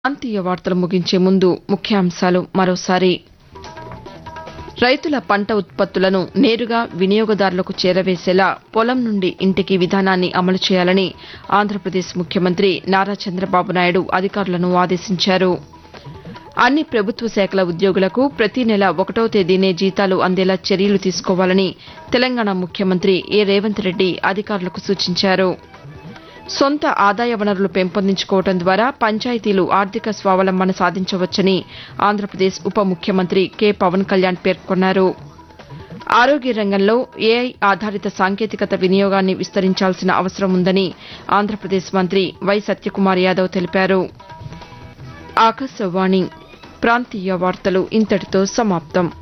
ప్రాంతీయ వార్తలు ముగించే ముందు ముఖ్యాంశాలు మరోసారి రైతుల పంట ఉత్పత్తులను నేరుగా వినియోగదారులకు చేరవేసేలా పొలం నుండి ఇంటికి విధానాన్ని అమలు చేయాలని ఆంధ్రప్రదేశ్ ముఖ్యమంత్రి నారా చంద్రబాబు నాయుడు అధికారులను ఆదేశించారు అన్ని ప్రభుత్వ శాఖల ఉద్యోగులకు ప్రతి నెల ఒకటో తేదీనే జీతాలు అందేలా చర్యలు తీసుకోవాలని తెలంగాణ ముఖ్యమంత్రి ఏ రేవంత్ రెడ్డి అధికారులకు సూచించారు సొంత ఆదాయ వనరులు పెంపొందించుకోవడం ద్వారా పంచాయతీలు ఆర్థిక స్వావలంబన సాధించవచ్చని ఆంధ్రప్రదేశ్ ఉప ముఖ్యమంత్రి కె పవన్ కళ్యాణ్ పేర్కొన్నారు ఆరోగ్య రంగంలో ఏఐ ఆధారిత సాంకేతికత వినియోగాన్ని విస్తరించాల్సిన అవసరం ఉందని ఆంధ్రప్రదేశ్ మంత్రి వై సత్యకుమార్ యాదవ్ తెలిపారు ఆకాశవాణి ప్రాంతీయ వార్తలు ఇంతటితో సమాప్తం